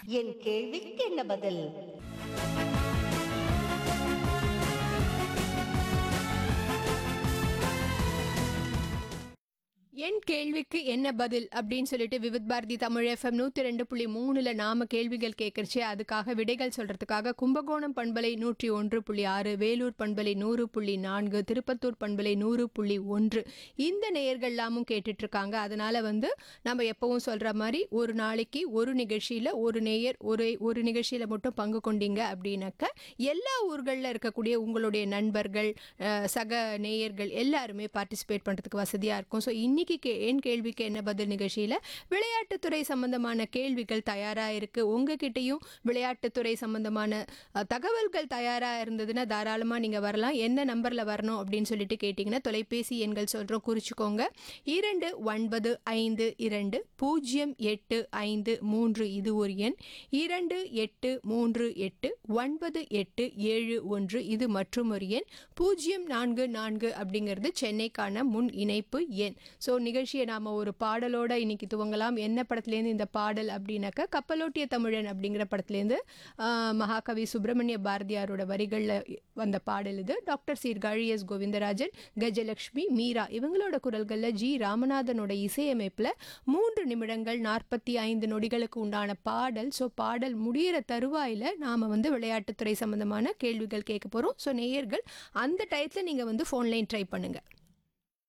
என் கேள்விக்கு என்ன பதில் என் கேள்விக்கு என்ன பதில் அப்படின்னு சொல்லிட்டு விவித் பாரதி தமிழ் எஃப்எம் நூற்றி ரெண்டு புள்ளி மூணுல நாம கேள்விகள் கேட்கறச்சே அதுக்காக விடைகள் சொல்றதுக்காக கும்பகோணம் பண்பலை நூற்றி ஒன்று புள்ளி ஆறு வேலூர் பண்பலை நூறு புள்ளி நான்கு திருப்பத்தூர் பண்பலை நூறு புள்ளி ஒன்று இந்த நேயர்கள்லாமும் கேட்டுட்டு இருக்காங்க அதனால வந்து நம்ம எப்பவும் சொல்ற மாதிரி ஒரு நாளைக்கு ஒரு நிகழ்ச்சியில ஒரு நேயர் ஒரு ஒரு நிகழ்ச்சியில மட்டும் பங்கு கொண்டீங்க அப்படின்னாக்க எல்லா ஊர்களில் இருக்கக்கூடிய உங்களுடைய நண்பர்கள் அஹ், சக நேயர்கள் எல்லாருமே பார்ட்டிசிபேட் பண்ணுறதுக்கு வசதியாக இருக்கும் ஸோ இன்னைக்கு கே என் கேள்விக்கு என்ன பதில் நிகழ்ச்சியில் விளையாட்டுத்துறை சம்பந்தமான கேள்விகள் தயாராக இருக்குது உங்ககிட்டயும் விளையாட்டுத்துறை சம்பந்தமான அஹ், தகவல்கள் தயாராக இருந்ததுன்னா தாராளமாக நீங்கள் வரலாம் என்ன நம்பரில் வரணும் அப்படின்னு சொல்லிட்டு கேட்டிங்கன்னா தொலைபேசி எண்கள் சொல்கிறோம் குறிச்சிக்கோங்க இரண்டு ஒன்பது ஐந்து இரண்டு பூஜ்ஜியம் எட்டு ஐந்து மூன்று இது ஒரு எண் இரண்டு எட்டு மூன்று எட்டு ஒன்பது எட்டு ஏழு ஒன்று இது மற்றும் ஒரு எண் பூஜ்ஜியம் நான்கு நான்கு அப்படிங்கிறது சென்னைக்கான முன் இணைப்பு எண் ஸோ நிகழ்ச்சியை நாம் ஒரு பாடலோட இன்னைக்கு துவங்கலாம் என்ன படத்துலேருந்து இந்த பாடல் அப்படின்னாக்கா கப்பலோட்டிய தமிழன் அப்படிங்கிற படத்துலேருந்து ஆஹ், மகாகவி சுப்பிரமணிய பாரதியாரோட வரிகளில் வந்த பாடல் இது டாக்டர் சீர்காழி எஸ் கோவிந்தராஜன் கஜலட்சுமி மீரா இவங்களோட குரல்களில் ஜி ராமநாதனோட இசையமைப்பில் மூன்று நிமிடங்கள் நாற்பத்தி ஐந்து நொடிகளுக்கு உண்டான பாடல் ஸோ பாடல் முடியிற தருவாயில் நாம் வந்து விளையாட்டுத்துறை சம்பந்தமான கேள்விகள் கேட்க போகிறோம் ஸோ நேயர்கள் அந்த டயத்தில் நீங்கள் வந்து ஃபோன் லைன் ட்ரை பண்ணுங்கள்